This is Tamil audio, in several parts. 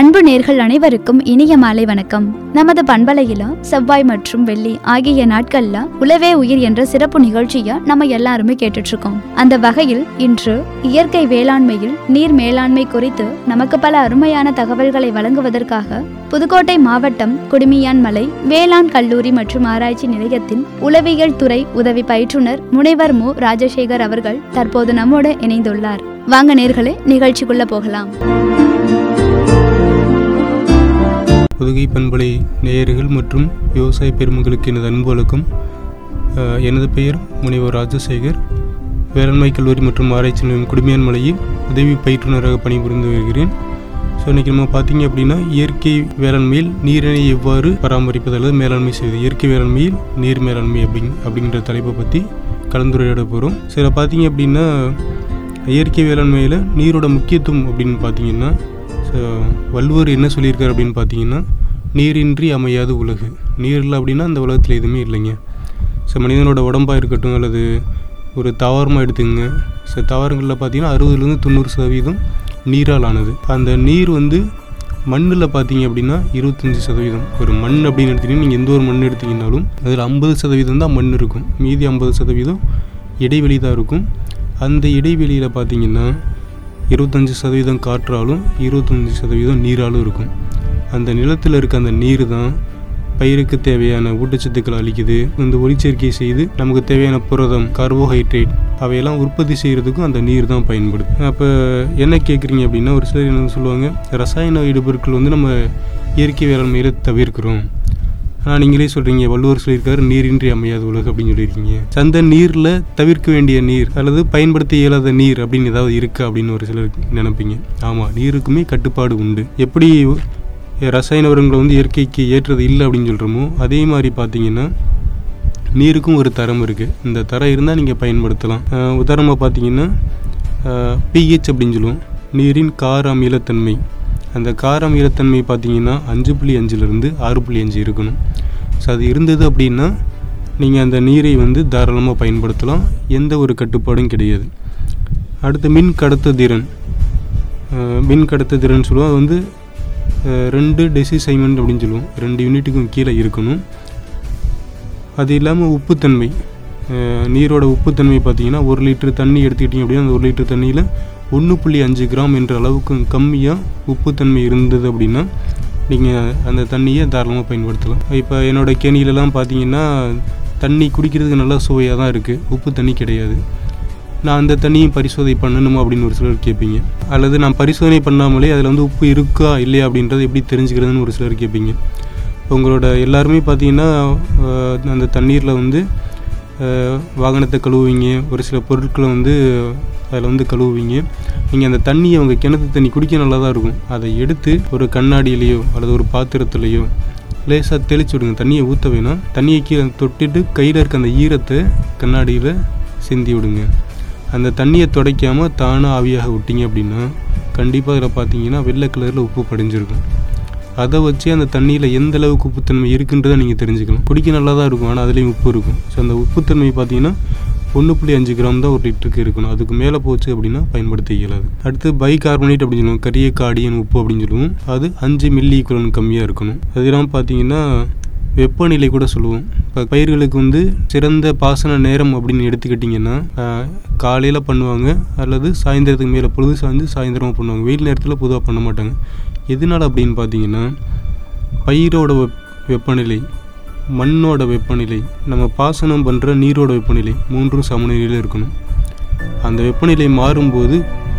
அன்பு நேர்கள் அனைவருக்கும் இனிய மாலை வணக்கம் நமது பண்பலையில செவ்வாய் மற்றும் வெள்ளி ஆகிய நாட்கள்ல உழவே உயிர் என்ற சிறப்பு நிகழ்ச்சிய நம்ம எல்லாருமே கேட்டுட்டு இருக்கோம் அந்த வகையில் இன்று இயற்கை வேளாண்மையில் நீர் மேலாண்மை குறித்து நமக்கு பல அருமையான தகவல்களை வழங்குவதற்காக புதுக்கோட்டை மாவட்டம் குடுமியான் மலை வேளாண் கல்லூரி மற்றும் ஆராய்ச்சி நிலையத்தின் உளவியல் துறை உதவி பயிற்றுனர் முனைவர் மு ராஜசேகர் அவர்கள் தற்போது நம்மோடு இணைந்துள்ளார் வாங்க நேர்களே நிகழ்ச்சிக்குள்ள போகலாம் புதுகை பண்பலை நேயர்கள் மற்றும் விவசாய பெருமக்களுக்கு எனது அன்பு வணக்கம் அஹ், எனது பெயர் முனைவர் ராஜசேகர் வேளாண்மை கல்லூரி மற்றும் ஆராய்ச்சி நிலையம் குடுமியான் மலையில் உதவி பயிற்றுனராக பணிபுரிந்து வருகிறேன் ஸோ இன்றைக்கி நம்ம பார்த்தீங்க அப்படின்னா இயற்கை வேளாண்மையில் நீரினை எவ்வாறு பராமரிப்பது அல்லது மேலாண்மை செய்வது இயற்கை வேளாண்மையில் நீர் மேலாண்மை அப்படிங் அப்படிங்கிற தலைப்பை பற்றி கலந்துரையாட போகிறோம் சில பார்த்தீங்க அப்படின்னா இயற்கை வேளாண்மையில் நீரோட முக்கியத்துவம் அப்படின்னு பார்த்தீங்கன்னா ஸோ வள்ளுவர் என்ன சொல்லியிருக்காரு அப்படின்னு பார்த்தீங்கன்னா நீரின்றி அமையாது உலகு நீர் இல்லை அப்படின்னா அந்த உலகத்தில் எதுவுமே இல்லைங்க ஸோ மனிதனோட உடம்பாக இருக்கட்டும் அல்லது ஒரு தாவரமாக எடுத்துக்கங்க ஸோ தாவரங்களில் பார்த்தீங்கன்னா அறுபதுலேருந்து தொண்ணூறு சதவீதம் நீரால் ஆனது அந்த நீர் வந்து மண்ணில் பார்த்தீங்க அப்படின்னா இருபத்தஞ்சி சதவீதம் ஒரு மண் அப்படின்னு எடுத்தீங்கன்னா நீங்கள் எந்த ஒரு மண் எடுத்தீங்கன்னாலும் அதில் ஐம்பது சதவீதம் தான் மண் இருக்கும் மீதி ஐம்பது சதவீதம் இடைவெளி தான் இருக்கும் அந்த இடைவெளியில் பார்த்தீங்கன்னா இருபத்தஞ்சி சதவீதம் காற்றாலும் இருபத்தஞ்சி சதவீதம் நீராலும் இருக்கும் அந்த நிலத்தில் இருக்க அந்த நீர் தான் பயிருக்கு தேவையான ஊட்டச்சத்துக்களை அளிக்குது இந்த ஒளிச்சேர்க்கை செய்து நமக்கு தேவையான புரதம் கார்போஹைட்ரேட் அவையெல்லாம் உற்பத்தி செய்கிறதுக்கும் அந்த நீர் தான் பயன்படுது அப்போ என்ன கேட்குறீங்க அப்படின்னா ஒரு சிலர் என்ன சொல்லுவாங்க ரசாயன இடுபொருட்கள் வந்து நம்ம இயற்கை வேளாண்மையில் தவிர்க்கிறோம் ஆனால் நீங்களே சொல்கிறீங்க வள்ளுவர் சொல்லியிருக்காரு நீரின்றி அமையாது உலகு அப்படின்னு சொல்லியிருக்கீங்க அந்த நீரில் தவிர்க்க வேண்டிய நீர் அல்லது பயன்படுத்த இயலாத நீர் அப்படின்னு ஏதாவது இருக்கா அப்படின்னு ஒரு சிலர் நினைப்பீங்க ஆமாம் நீருக்குமே கட்டுப்பாடு உண்டு எப்படி ரசாயன உரங்களை வந்து இயற்கைக்கு ஏற்றது இல்லை அப்படின்னு சொல்கிறோமோ அதே மாதிரி பார்த்தீங்கன்னா நீருக்கும் ஒரு தரம் இருக்குது இந்த தரம் இருந்தால் நீங்கள் பயன்படுத்தலாம் அஹ் உதாரணமாக பார்த்தீங்கன்னா பிஹெச் அப்படின்னு சொல்லுவோம் நீரின் கார அமிலத்தன்மை அந்த கார அமிலத்தன்மை பார்த்தீங்கன்னா அஞ்சு புள்ளி அஞ்சுலேருந்து ஆறு புள்ளி அஞ்சு இருக்கணும் ஸோ அது இருந்தது அப்படின்னா நீங்கள் அந்த நீரை வந்து தாராளமாக பயன்படுத்தலாம் எந்த ஒரு கட்டுப்பாடும் கிடையாது அடுத்து மின் கடத்துதிறன் அஹ் மின் கடத்துதிறன் சொல்லுவோம் அது வந்து அஹ் ரெண்டு டெசிசைமண்ட் அப்படின்னு சொல்லுவோம் ரெண்டு யூனிட்டுக்கும் கீழே இருக்கணும் அது இல்லாமல் உப்புத்தன்மை அஹ் நீரோட உப்புத்தன்மை பார்த்தீங்கன்னா ஒரு லிட்டர் தண்ணி எடுத்துக்கிட்டிங்க அப்படின்னா அந்த ஒரு லிட்டர் தண்ணியில் ஒன்று புள்ளி அஞ்சு கிராம் என்ற அளவுக்கு கம்மியாக உப்புத்தன்மை இருந்தது அப்படின்னா நீங்கள் அந்த தண்ணியை தாராளமாக பயன்படுத்தலாம் இப்போ என்னோடய கேணியிலலாம் பார்த்தீங்கன்னா தண்ணி குடிக்கிறதுக்கு நல்லா சுவையாக தான் இருக்குது உப்பு தண்ணி கிடையாது நான் அந்த தண்ணியும் பரிசோதனை பண்ணணுமா அப்படின்னு ஒரு சிலர் கேட்பீங்க அல்லது நான் பரிசோதனை பண்ணாமலே அதில் வந்து உப்பு இருக்கா இல்லையா அப்படின்றத எப்படி தெரிஞ்சுக்கிறதுன்னு ஒரு சிலர் கேட்பீங்க உங்களோட எல்லாருமே பார்த்தீங்கன்னா அஹ், அந்த தண்ணீரில் வந்து அஹ், வாகனத்தை கழுவுவீங்க ஒரு சில பொருட்களை வந்து அதில் வந்து கழுவுவீங்க நீங்கள் அந்த தண்ணியை உங்கள் கிணத்து தண்ணி குடிக்க நல்லா தான் இருக்கும் அதை எடுத்து ஒரு கண்ணாடியிலையோ அல்லது ஒரு பாத்திரத்துலையோ லேசாக தெளிச்சு விடுங்க தண்ணியை ஊற்ற வேணாம் தண்ணியை கீழே தொட்டுட்டு கையில் இருக்க அந்த ஈரத்தை கண்ணாடியில் சிந்தி விடுங்க அந்த தண்ணியை துடைக்காமல் தானாக ஆவியாக விட்டீங்க அப்படின்னா கண்டிப்பாக அதில் பார்த்தீங்கன்னா வெள்ளை கலரில் உப்பு படிஞ்சிருக்கும் அதை வச்சு அந்த தண்ணியில் எந்த அளவுக்கு உப்புத்தன்மை இருக்குன்றதை நீங்கள் தெரிஞ்சுக்கலாம் குடிக்க நல்லா தான் இருக்கும் ஆனால் அதுலேயும் உப்பு இருக்கும் ஸோ அந்த உப்புத்தன்மை பார்த்தீங்கன்னா ஒன்று புள்ளி அஞ்சு கிராம் தான் ஒரு லிட்டருக்கு இருக்கணும் அதுக்கு மேலே போச்சு அப்படின்னா பயன்படுத்த இயலாது அடுத்து பை கார்பனேட் அப்படின்னு சொல்லுவோம் கரிய காடியன் உப்பு அப்படின்னு சொல்லுவோம் அது அஞ்சு மில்லி குலன் கம்மியாக இருக்கணும் அது இல்லாமல் பார்த்தீங்கன்னா வெப்பநிலை கூட சொல்லுவோம் இப்போ பயிர்களுக்கு வந்து சிறந்த பாசன நேரம் அப்படின்னு எடுத்துக்கிட்டிங்கன்னா காலையில் பண்ணுவாங்க அல்லது சாயந்தரத்துக்கு மேலே பொழுது சாய்ந்து சாயந்தரமாக பண்ணுவாங்க வெயில் நேரத்தில் பொதுவாக பண்ண மாட்டாங்க எதனால் அப்படின்னு பார்த்தீங்கன்னா பயிரோட வெப் வெப்பநிலை மண்ணோட வெப்பநிலை நம்ம பாசனம் பண்ணுற நீரோட வெப்பநிலை மூன்றும் சமநிலையில் இருக்கணும் அந்த வெப்பநிலை மாறும்போது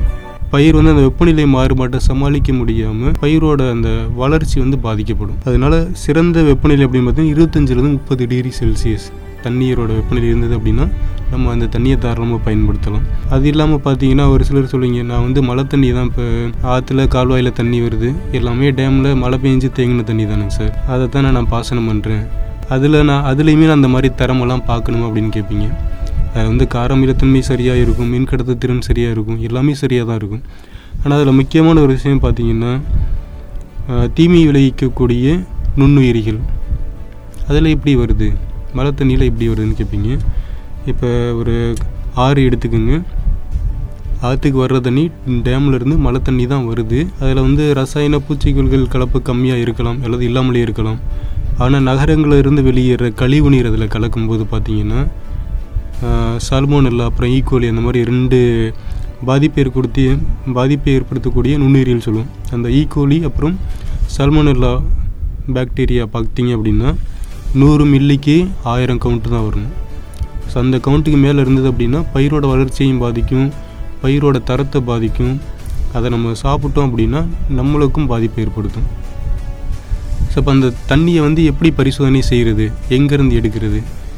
பயிர் வந்து அந்த வெப்பநிலை மாறுபாட்டை சமாளிக்க முடியாமல் பயிரோட அந்த வளர்ச்சி வந்து பாதிக்கப்படும் அதனால சிறந்த வெப்பநிலை அப்படின்னு பார்த்தீங்கன்னா இருபத்தஞ்சிலேருந்து முப்பது டிகிரி செல்சியஸ் தண்ணீரோட வெப்பநிலை இருந்தது அப்படின்னா நம்ம அந்த தண்ணியை தாராளமாக பயன்படுத்தலாம் அது இல்லாமல் பார்த்தீங்கன்னா ஒரு சிலர் சொல்லுவீங்க நான் வந்து மழை தண்ணி தான் இப்போ ஆற்றுல கால்வாயில் தண்ணி வருது எல்லாமே டேமில் மழை பெஞ்சு தேங்கின தண்ணி தானுங்க சார் அதை தானே நான் பாசனம் பண்ணுறேன் அதில் நான் அதுலேயுமே நான் அந்த மாதிரி தரமெல்லாம் பார்க்கணுமா அப்படின்னு கேட்பீங்க அது வந்து காரமிலத்தன்மை சரியாக இருக்கும் மின் கடத்து திறன் சரியாக இருக்கும் எல்லாமே சரியாக தான் இருக்கும் ஆனால் அதில் முக்கியமான ஒரு விஷயம் பார்த்தீங்கன்னா அஹ், தீமை விளைவிக்கக்கூடிய நுண்ணுயிரிகள் அதில் எப்படி வருது மழை தண்ணியில் எப்படி வருதுன்னு கேட்பீங்க இப்போ ஒரு ஆறு எடுத்துக்கோங்க ஆற்றுக்கு வர்ற தண்ணி டேம்ல இருந்து மழை தண்ணி தான் வருது அதில் வந்து ரசாயன பூச்சிக்கொல்கள் கலப்பு கம்மியாக இருக்கலாம் அல்லது இல்லாமலே இருக்கலாம் ஆனால் நகரங்களில் இருந்து வெளியேற கழிவு நீர் அதில் கலக்கும்போது பார்த்தீங்கன்னா சால்மோனெல்லா அப்புறம் ஈக்கோலி அந்த மாதிரி ரெண்டு பாதிப்பை ஏற்படுத்தி பாதிப்பை ஏற்படுத்தக்கூடிய நுண்ணுயிரியல் சொல்லுவோம் அந்த ஈக்கோலி அப்புறம் சால்மோனெல்லா பாக்டீரியா பார்த்தீங்க அப்படின்னா நூறு மில்லிக்கு ஆயிரம் கவுண்ட்டு தான் வரணும் ஸோ அந்த கவுண்ட்டுக்கு மேலே இருந்தது அப்படின்னா பயிரோட வளர்ச்சியையும் பாதிக்கும் பயிரோட தரத்தை பாதிக்கும் அதை நம்ம சாப்பிட்டோம் அப்படின்னா நம்மளுக்கும் பாதிப்பு ஏற்படுத்தும் ஸோ அப்போ அந்த தண்ணியை வந்து எப்படி பரிசோதனை செய்கிறது எங்கேருந்து எடுக்கிறது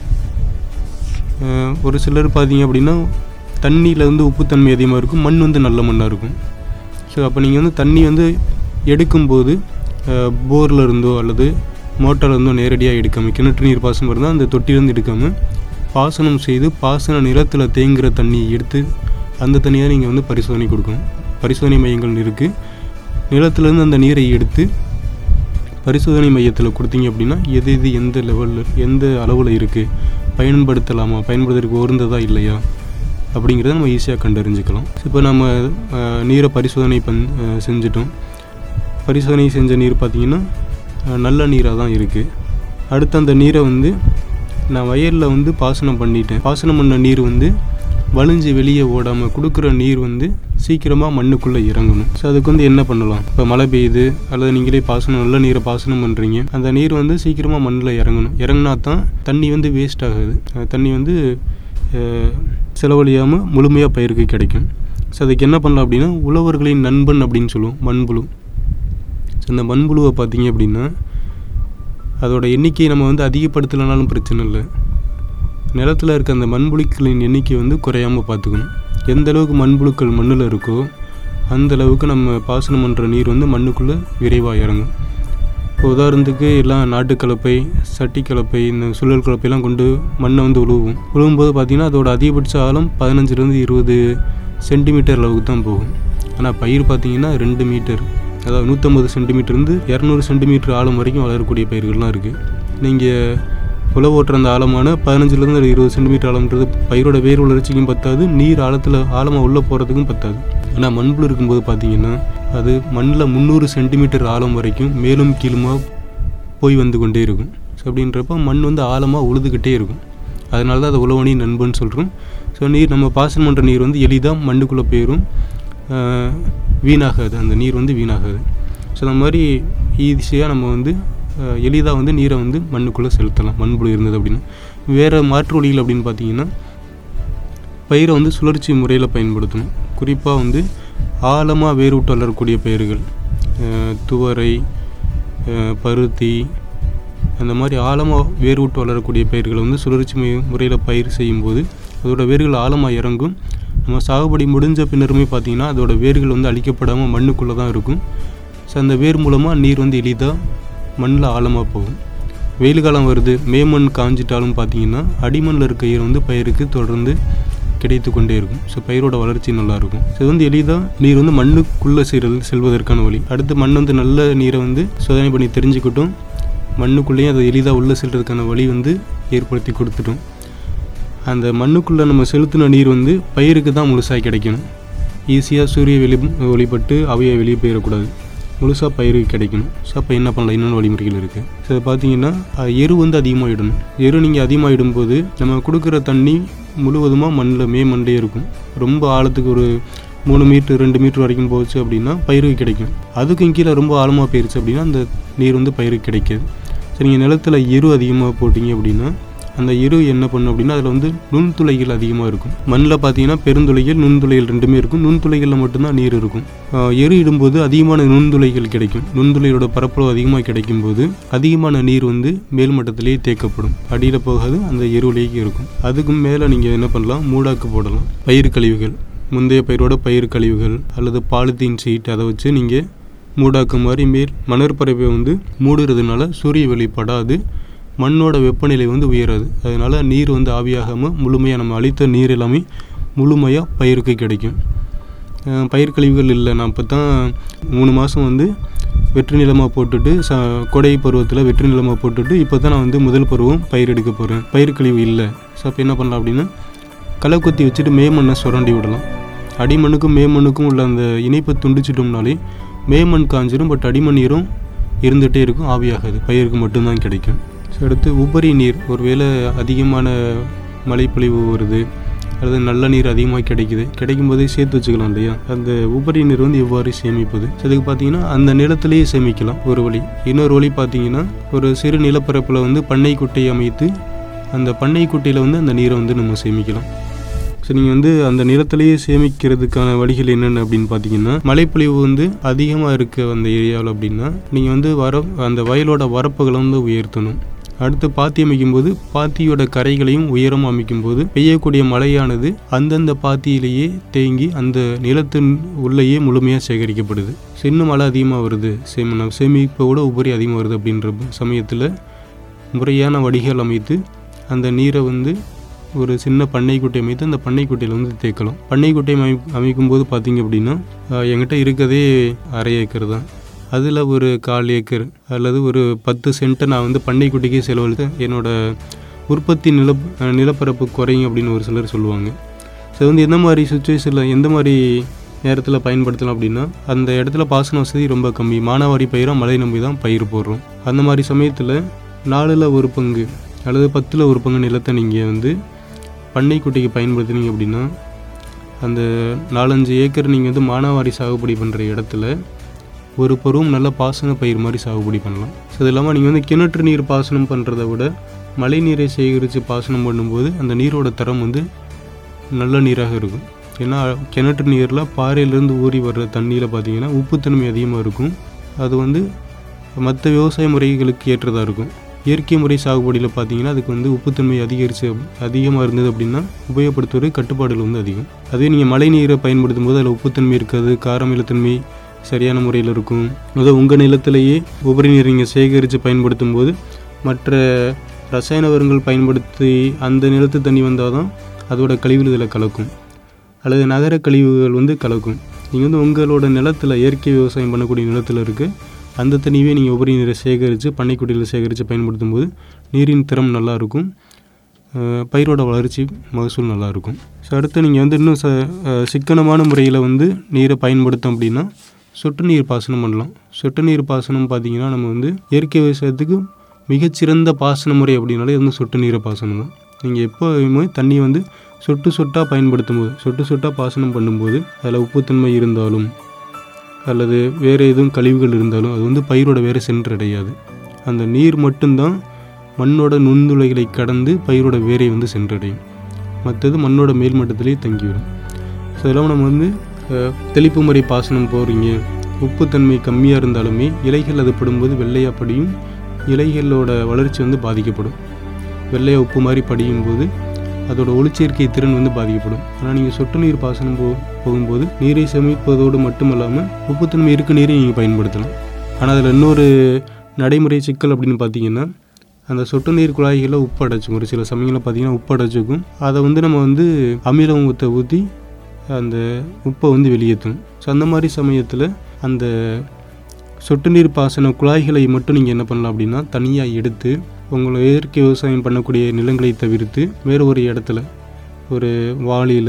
அஹ் ஒரு சிலர் பார்த்தீங்க அப்படின்னா தண்ணியில் வந்து உப்புத்தன்மை அதிகமாக இருக்கும் மண் வந்து நல்ல மண்ணாக இருக்கும் ஸோ அப்போ நீங்கள் வந்து தண்ணி வந்து எடுக்கும்போது போரில் இருந்தோ அல்லது மோட்டார்ல இருந்தோ நேரடியாக எடுக்காமல் கிணற்று நீர் பாசனம் இருந்தால் அந்த தொட்டிலேருந்து எடுக்காமல் பாசனம் செய்து பாசன நிலத்தில் தேங்குகிற தண்ணியை எடுத்து அந்த தண்ணியை நீங்கள் வந்து பரிசோதனை கொடுக்கணும் பரிசோதனை மையங்கள் இருக்குது நிலத்திலேருந்து அந்த நீரை எடுத்து பரிசோதனை மையத்தில் கொடுத்தீங்க அப்படின்னா எது எது எந்த லெவலில் எந்த அளவில் இருக்குது பயன்படுத்தலாமா பயன்படுத்துறதுக்கு உகந்ததா இல்லையா அப்படிங்கிறத நம்ம ஈஸியாக கண்டறிஞ்சிக்கலாம் இப்போ நம்ம அஹ், நீரை பரிசோதனை பண் அஹ், செஞ்சிட்டோம் பரிசோதனை செஞ்ச நீர் பார்த்திங்கன்னா அஹ், நல்ல நீராக தான் இருக்குது அடுத்து அந்த நீரை வந்து நான் வயலில் வந்து பாசனம் பண்ணிட்டேன் பாசனம் பண்ண நீர் வந்து வழிஞ்சு வெளியே ஓடாமல் கொடுக்குற நீர் வந்து சீக்கிரமாக மண்ணுக்குள்ளே இறங்கணும் ஸோ அதுக்கு வந்து என்ன பண்ணலாம் இப்போ மழை பெய்யுது அல்லது நீங்களே பாசனம் நல்ல நீரை பாசனம் பண்ணுறீங்க அந்த நீர் வந்து சீக்கிரமாக மண்ணில் இறங்கணும் இறங்கினா தான் தண்ணி வந்து வேஸ்ட் ஆகாது அஹ் தண்ணி வந்து அஹ், செலவழியாமல் முழுமையாக பயிருக்கு கிடைக்கும் ஸோ அதுக்கு என்ன பண்ணலாம் அப்படின்னா உழவர்களின் நண்பன் அப்படின்னு சொல்லுவோம் மண்புழு ஸோ இந்த மண்புழுவை பார்த்தீங்க அப்படின்னா அதோட எண்ணிக்கையை நம்ம வந்து அதிகப்படுத்தலைனாலும் பிரச்சனை இல்லை நிலத்தில் இருக்க அந்த மண்புழுக்களின் எண்ணிக்கை வந்து குறையாமல் பார்த்துக்கணும் எந்த அளவுக்கு மண்புழுக்கள் மண்ணில் இருக்கோ அந்த அளவுக்கு நம்ம பாசனம் பண்ணுற நீர் வந்து மண்ணுக்குள்ளே விரைவாக இறங்கும் இப்போ உதாரணத்துக்கு எல்லாம் நாட்டுக்கலப்பை சட்டி கலப்பை இந்த சுழல் கலப்பையெல்லாம் கொண்டு மண்ணை வந்து உழுவும் உழுவும்போது பார்த்திங்கன்னா அதோட அதிகபட்ச ஆழம் பதினஞ்சுலேருந்து இருபது சென்டிமீட்டர் அளவுக்கு தான் போகும் ஆனால் பயிர் பார்த்திங்கன்னா ரெண்டு மீட்டர் அதாவது நூற்றம்பது சென்டிமீட்டர்லேருந்து இரநூறு சென்டிமீட்டர் ஆழம் வரைக்கும் வளரக்கூடிய பயிர்கள்லாம் இருக்குது நீங்கள் உழவு ஓட்டுற அந்த ஆழமான பதினஞ்சுலேருந்து ஒரு இருபது சென்டிமீட்டர் ஆழம்ன்றது பயிரோட வேர் வளர்ச்சிக்கும் பத்தாது நீர் ஆழத்தில் ஆழமாக உள்ளே போகிறதுக்கும் பத்தாது ஆனால் மண்புழு இருக்கும்போது பார்த்தீங்கன்னா அது மண்ணில் முந்நூறு சென்டிமீட்டர் ஆழம் வரைக்கும் மேலும் கீழுமா போய் வந்து கொண்டே இருக்கும் ஸோ அப்படின்றப்ப மண் வந்து ஆழமாக உழுதுகிட்டே இருக்கும் அதனால தான் அதை உழவணி நண்பன் சொல்கிறோம் ஸோ நீர் நம்ம பாசனம் பண்ணுற நீர் வந்து எளிதாக மண்ணுக்குள்ளே போயிடும் ஆஹ் வீணாகாது அந்த நீர் வந்து வீணாகாது ஸோ அந்த மாதிரி ஈஸியாக நம்ம வந்து எளிதாக வந்து நீரை வந்து மண்ணுக்குள்ளே செலுத்தலாம் மண்புழு இருந்தது அப்படின்னு வேறு மாற்று வழிகள் அப்படின்னு பார்த்தீங்கன்னா பயிரை வந்து சுழற்சி முறையில் பயன்படுத்தணும் குறிப்பாக வந்து ஆழமாக வேரூட்டு வளரக்கூடிய பயிர்கள் அஹ் துவரை அஹ் பருத்தி அந்த மாதிரி ஆழமாக வேரூட்டு வளரக்கூடிய பயிர்களை வந்து சுழற்சி மு- முறையில் பயிர் செய்யும்போது அதோட வேர்கள் ஆழமாக இறங்கும் நம்ம சாகுபடி முடிஞ்ச பின்னருமே பார்த்தீங்கன்னா அதோட வேர்கள் வந்து அழிக்கப்படாமல் மண்ணுக்குள்ளே தான் இருக்கும் ஸோ அந்த வேர் மூலமாக நீர் வந்து எளிதாக மண்ணில் ஆழமாக போகும் வெயில் காலம் வருது மே மண் காஞ்சிட்டாலும் பார்த்தீங்கன்னா அடிமண்ணில் இருக்க ஈரம் வந்து பயிருக்கு தொடர்ந்து கிடைத்து கொண்டே இருக்கும் ஸோ பயிரோட வளர்ச்சி நல்லா இருக்கும் ஸோ இது வந்து எளிதாக நீர் வந்து மண்ணுக்குள்ளே செல் செல்வதற்கான வழி அடுத்து மண் வந்து நல்ல நீரை வந்து சோதனை பண்ணி தெரிஞ்சுக்கிட்டும் மண்ணுக்குள்ளேயும் அதை எளிதாக உள்ளே செல்றதுக்கான வழி வந்து ஏற்படுத்தி கொடுத்துட்டோம் அந்த மண்ணுக்குள்ளே நம்ம செலுத்தின நீர் வந்து பயிருக்கு தான் முழுசாக கிடைக்கணும் ஈஸியாக சூரிய வெளி ஒளிப்பட்டு அவையை வெளியே போயிடக்கூடாது முழுசாக பயிருக்கு கிடைக்கணும் ஸோ அப்போ என்ன பண்ணலாம் இன்னொன்று வழிமுறைகள் இருக்குது ஸோ அது பார்த்தீங்கன்னா அஹ், எரு வந்து அதிகமாக இடணும் எரு நீங்கள் அதிகமாக இடும்போது நம்ம கொடுக்குற தண்ணி முழுவதுமாக மண்ணில் மே மண்ணிலே இருக்கும் ரொம்ப ஆழத்துக்கு ஒரு மூணு மீட்டர் ரெண்டு மீட்டர் வரைக்கும் போச்சு அப்படின்னா பயிருக்கு கிடைக்கும் அதுக்கும் கீழே ரொம்ப ஆழமாக போயிருச்சு அப்படின்னா அந்த நீர் வந்து பயிருக்கு கிடைக்காது ஸோ நீங்கள் நிலத்தில் எரு அதிகமாக போட்டிங்க அப்படின்னா அந்த எரு என்ன பண்ணும் அப்படின்னா அதில் வந்து நுண்துளைகள் அதிகமாக இருக்கும் மண்ணில் பார்த்தீங்கன்னா பெருந்துளைகள் நுண்துளைகள் ரெண்டுமே இருக்கும் நுண்துளைகளில் மட்டும்தான் நீர் இருக்கும் ஆஹ் எரு இடும்போது அதிகமான நுண்துளைகள் கிடைக்கும் நுண்துளைகளோட பரப்பளவு அதிகமாக கிடைக்கும்போது அதிகமான நீர் வந்து மேல்மட்டத்திலேயே தேக்கப்படும் அடியில் போகாது அந்த எருவிலேயே இருக்கும் அதுக்கும் மேலே நீங்கள் என்ன பண்ணலாம் மூடாக்கு போடலாம் பயிர் கழிவுகள் முந்தைய பயிரோட பயிர் கழிவுகள் அல்லது பாலித்தீன் சீட் அதை வச்சு நீங்கள் மூடாக்கு மாதிரி மேல் மணற்பரப்பை வந்து மூடுறதுனால சூரிய வெளி படாது மண்ணோட வெப்பநிலை வந்து உயராது அதனால நீர் வந்து ஆவியாகாமல் முழுமையாக நம்ம அளித்த நீர் எல்லாமே முழுமையாக பயிருக்கு கிடைக்கும் அஹ் பயிர் கழிவுகள் இல்லை நான் இப்போ தான் மூணு மாதம் வந்து வெற்றி நிலமாக போட்டுட்டு ச கொடை பருவத்தில் வெற்றி நிலமாக போட்டுட்டு இப்போ தான் நான் வந்து முதல் பருவம் பயிர் எடுக்க போகிறேன் பயிர் கழிவு இல்லை ஸோ அப்போ என்ன பண்ணலாம் அப்படின்னா களை கொத்தி வச்சுட்டு மே மண்ணை சுரண்டி விடலாம் அடிமண்ணுக்கும் மேமண்ணுக்கும் உள்ள அந்த இணைப்பை துண்டிச்சிட்டோம்னாலே மேமண் காஞ்சிரும் பட் அடிமண் நீரும் இருந்துகிட்டே இருக்கும் ஆவியாகாது பயிருக்கு மட்டும்தான் கிடைக்கும் ஸோ அடுத்து உபரி நீர் ஒருவேளை அதிகமான மழைப்பொழிவு வருது அல்லது நல்ல நீர் அதிகமாக கிடைக்குது கிடைக்கும் போதே சேர்த்து வச்சுக்கலாம் இல்லையா அந்த உபரி நீர் வந்து எவ்வாறு சேமிப்பது ஸோ அதுக்கு பார்த்தீங்கன்னா அந்த நிலத்திலேயே சேமிக்கலாம் ஒரு வழி இன்னொரு வழி பார்த்தீங்கன்னா ஒரு சிறு நிலப்பரப்பில் வந்து பண்ணை குட்டையை அமைத்து அந்த பண்ணை குட்டையில் வந்து அந்த நீரை வந்து நம்ம சேமிக்கலாம் ஸோ நீங்கள் வந்து அந்த நிலத்திலேயே சேமிக்கிறதுக்கான வழிகள் என்னென்ன அப்படின்னு பார்த்தீங்கன்னா மழைப்பொழிவு வந்து அதிகமாக இருக்க அந்த ஏரியாவில் அப்படின்னா நீங்கள் வந்து வர அந்த வயலோட வரப்புகளை வந்து உயர்த்தணும் அடுத்து பாத்தி அமைக்கும்போது பாத்தியோட கரைகளையும் உயரம் அமைக்கும்போது பெய்யக்கூடிய மழையானது அந்தந்த பாத்தியிலேயே தேங்கி அந்த நிலத்தின் உள்ளேயே முழுமையாக சேகரிக்கப்படுது ஸோ இன்னும் மழை அதிகமாக வருது சேம சேமிப்பை விட உபரி அதிகமாக வருது அப்படின்ற சமயத்தில் முறையான வடிகால் அமைத்து அந்த நீரை வந்து ஒரு சின்ன பண்ணைக்குட்டை அமைத்து அந்த பண்ணைக்குட்டையில் வந்து தேக்கலாம் பண்ணைக்குட்டை அமை அமைக்கும் போது பார்த்தீங்க அப்படின்னா ஆஹ், என்கிட்ட இருக்கதே அரை ஏக்கர் தான் அதில் ஒரு கால் ஏக்கர் அல்லது ஒரு பத்து சென்ட்டை நான் வந்து பண்ணைக்குட்டிக்கே செலவழித்து என்னோட உற்பத்தி நில நிலப்பரப்பு குறையும் அப்படின்னு ஒரு சிலர் சொல்லுவாங்க ஸோ வந்து எந்த மாதிரி சுச்சுவேஷனில் எந்த மாதிரி நேரத்தில் பயன்படுத்தலாம் அப்படின்னா அந்த இடத்துல பாசன வசதி ரொம்ப கம்மி மானாவாரி பயிராக மழை நம்பி தான் பயிர் போடுறோம் அந்த மாதிரி சமயத்தில் நாலில் ஒரு பங்கு அல்லது பத்தில் ஒரு பங்கு நிலத்தை நீங்கள் வந்து பண்ணைக்குட்டிக்கு பயன்படுத்துனீங்க அப்படின்னா அந்த நாலஞ்சு ஏக்கர் நீங்கள் வந்து மானாவாரி சாகுபடி பண்ணுற இடத்துல ஒரு பருவம் நல்ல பாசன பயிர் மாதிரி சாகுபடி பண்ணலாம் ஸோ அது இல்லாமல் நீங்கள் வந்து கிணற்று நீர் பாசனம் பண்ணுறத விட மழை நீரை சேகரித்து பாசனம் பண்ணும்போது அந்த நீரோட தரம் வந்து நல்ல நீராக இருக்கும் ஏன்னா கிணற்று நீரில் பாறையிலேருந்து ஊறி வர்ற தண்ணியில் பார்த்தீங்கன்னா உப்புத்தன்மை அதிகமாக இருக்கும் அது வந்து மற்ற விவசாய முறைகளுக்கு ஏற்றதாக இருக்கும் இயற்கை முறை சாகுபடியில் பார்த்தீங்கன்னா அதுக்கு வந்து உப்புத்தன்மை அதிகரித்து அதிகமாக இருந்தது அப்படின்னா உபயோகப்படுத்துவது கட்டுப்பாடுகள் வந்து அதிகம் அதே நீங்கள் மழை நீரை பயன்படுத்தும் போது அதில் உப்புத்தன்மை இருக்காது காரமிலத்தன்மை சரியான முறையில் இருக்கும் அதாவது உங்கள் நிலத்திலேயே உபரி நீர் நீங்கள் சேகரித்து பயன்படுத்தும் போது மற்ற ரசாயன உரங்கள் பயன்படுத்தி அந்த நிலத்து தண்ணி வந்தால் தான் அதோட கழிவுகள் இதில் கலக்கும் அல்லது நகர கழிவுகள் வந்து கலக்கும் நீங்கள் வந்து உங்களோட நிலத்தில் இயற்கை விவசாயம் பண்ணக்கூடிய நிலத்தில் இருக்க அந்த தண்ணியவே நீங்கள் உபரி நீரை சேகரித்து பண்ணைக்குடியில் சேகரித்து பயன்படுத்தும் போது நீரின் திறம் நல்லா இருக்கும் அஹ் பயிரோட வளர்ச்சி மகசூல் நல்லா இருக்கும் ஸோ அடுத்து நீங்கள் வந்து இன்னும் ச அஹ் சிக்கனமான முறையில் வந்து நீரை பயன்படுத்தோம் அப்படின்னா சொட்டு நீர் பாசனம் பண்ணலாம் சொட்டு நீர் பாசனம் பார்த்தீங்கன்னா நம்ம வந்து இயற்கை விவசாயத்துக்கு மிகச்சிறந்த பாசன முறை அப்படின்னாலே அது வந்து சொட்டு நீரை பாசனம் தான் நீங்கள் எப்போவுமே தண்ணி வந்து சொட்டு சொட்டாக பயன்படுத்தும் போது சொட்டு சொட்டாக பாசனம் பண்ணும்போது அதில் உப்புத்தன்மை இருந்தாலும் அல்லது வேறு எதுவும் கழிவுகள் இருந்தாலும் அது வந்து பயிரோட வேறு சென்றடையாது அந்த நீர் மட்டும்தான் மண்ணோட நுண்துளைகளை கடந்து பயிரோட வேரை வந்து சென்றடையும் மற்றது மண்ணோட மேல்மட்டத்திலேயே தங்கிவிடும் ஸோ இதெல்லாம் நம்ம வந்து அஹ், தெளிப்பு முறை பாசனம் போகிறீங்க உப்புத்தன்மை கம்மியாக இருந்தாலுமே இலைகள் அது படும்போது வெள்ளையாக படியும் இலைகளோட வளர்ச்சி வந்து பாதிக்கப்படும் வெள்ளையாக உப்பு மாதிரி படியும் போது அதோட ஒளிச்சேர்க்கை திறன் வந்து பாதிக்கப்படும் ஆனால் நீங்கள் சொட்டு நீர் பாசனம் போ போகும்போது நீரை சேமிப்பதோடு மட்டுமல்லாமல் உப்புத்தன்மை இருக்க நீரை நீங்கள் பயன்படுத்தலாம் ஆனால் அதில் இன்னொரு நடைமுறை சிக்கல் அப்படின்னு பார்த்தீங்கன்னா அந்த சொட்டு நீர் குழாய்களில் உப்பு அடைச்சிக்கும் ஒரு சில சமயங்களில் பார்த்தீங்கன்னா உப்பு அடைச்சிக்கும் அதை வந்து நம்ம வந்து அமிலம் ஊற்ற ஊற்றி அந்த உப்பை வந்து வெளியேற்றும் ஸோ அந்த மாதிரி சமயத்தில் அந்த சொட்டு நீர் பாசன குழாய்களை மட்டும் நீங்கள் என்ன பண்ணலாம் அப்படின்னா தனியாக எடுத்து உங்களை இயற்கை விவசாயம் பண்ணக்கூடிய நிலங்களை தவிர்த்து வேறு ஒரு இடத்துல ஒரு வாளியில்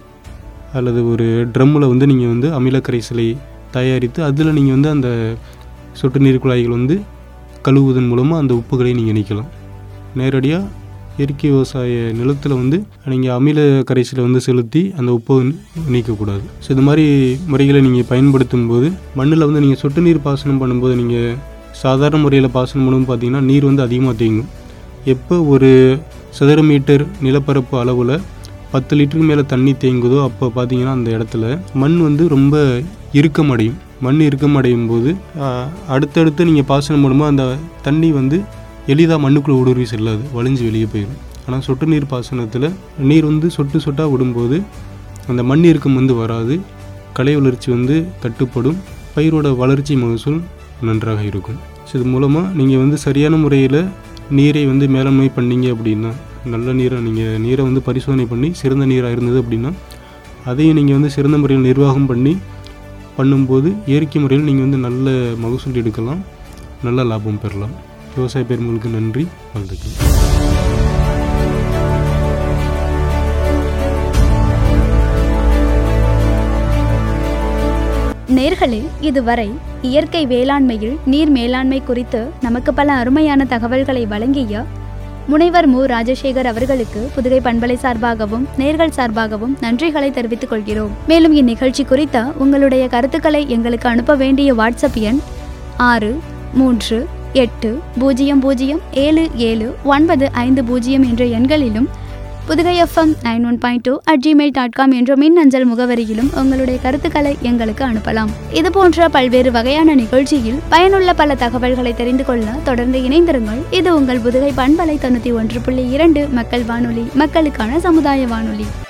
அல்லது ஒரு ட்ரம்மில் வந்து நீங்கள் வந்து அமில கரைசலை தயாரித்து அதில் நீங்கள் வந்து அந்த சொட்டு நீர் குழாய்கள் வந்து கழுவுவதன் மூலமாக அந்த உப்புகளை நீங்கள் நீக்கலாம் நேரடியாக இயற்கை விவசாய நிலத்தில் வந்து நீங்கள் அமில கரைசலை வந்து செலுத்தி அந்த உப்பை வந்து நீக்கக்கூடாது ஸோ இது மாதிரி முறைகளை நீங்கள் பயன்படுத்தும் போது மண்ணில் வந்து நீங்கள் சொட்டு நீர் பாசனம் பண்ணும்போது நீங்கள் சாதாரண முறையில் பாசனம் பண்ணும்போது பார்த்தீங்கன்னா நீர் வந்து அதிகமாக தேங்கும் எப்போ ஒரு சதுர மீட்டர் நிலப்பரப்பு அளவில் பத்து லிட்டருக்கு மேலே தண்ணி தேங்குதோ அப்போ பார்த்தீங்கன்னா அந்த இடத்துல மண் வந்து ரொம்ப இறுக்கம் அடையும் மண் இறுக்கம் அடையும் போது ஆஹ், அடுத்தடுத்து நீங்கள் பாசனம் பண்ணும்போது அந்த தண்ணி வந்து எளிதாக மண்ணுக்குள்ளே ஊடுருவி செல்லாது வழிஞ்சு வெளியே போயிடும் ஆனால் சொட்டு நீர் பாசனத்தில் நீர் வந்து சொட்டு சொட்டாக விடும்போது அந்த மண் இறுக்கம் வந்து வராது களை வளர்ச்சி வந்து கட்டுப்படும் பயிரோட வளர்ச்சி மகசூல் நன்றாக இருக்கும் ஸோ இது மூலமாக நீங்கள் வந்து சரியான முறையில் நீரை வந்து மேலாண்மை பண்ணீங்க அப்படின்னா நல்ல நீரை நீங்கள் நீரை வந்து பரிசோதனை பண்ணி சிறந்த நீராக இருந்தது அப்படின்னா அதையும் நீங்கள் வந்து சிறந்த முறையில் நிர்வாகம் பண்ணி பண்ணும்போது இயற்கை முறையில் நீங்கள் வந்து நல்ல மகசூல் எடுக்கலாம் நல்ல லாபம் பெறலாம் விவசாய பெருமகளுக்கு நன்றி வாழ்த்துக்கள் நேர்களே இதுவரை இயற்கை வேளாண்மையில் நீர் மேலாண்மை குறித்து நமக்கு பல அருமையான தகவல்களை வழங்கிய முனைவர் மு ராஜசேகர் அவர்களுக்கு புதுகை பண்பலை சார்பாகவும் நேர்கள் சார்பாகவும் நன்றிகளை தெரிவித்துக் கொள்கிறோம் மேலும் இந்நிகழ்ச்சி குறித்த உங்களுடைய கருத்துக்களை எங்களுக்கு அனுப்ப வேண்டிய வாட்ஸ்அப் எண் ஆறு மூன்று எட்டு பூஜ்ஜியம் பூஜ்ஜியம் ஏழு ஏழு ஒன்பது ஐந்து பூஜ்ஜியம் என்ற எண்களிலும் Pudukai FM nine one point two at Gmail dot com என்ற மின் அஞ்சல் முகவரியிலும் உங்களுடைய கருத்துக்களை எங்களுக்கு அனுப்பலாம் இது போன்ற பல்வேறு வகையான நிகழ்ச்சியில் பயனுள்ள பல தகவல்களை தெரிந்து கொள்ள தொடர்ந்து இணைந்திருங்கள் இது உங்கள் புதுகை பண்பலை தொண்ணூற்றி ஒன்று புள்ளி இரண்டு மக்கள் வானொலி மக்களுக்கான சமுதாய வானொலி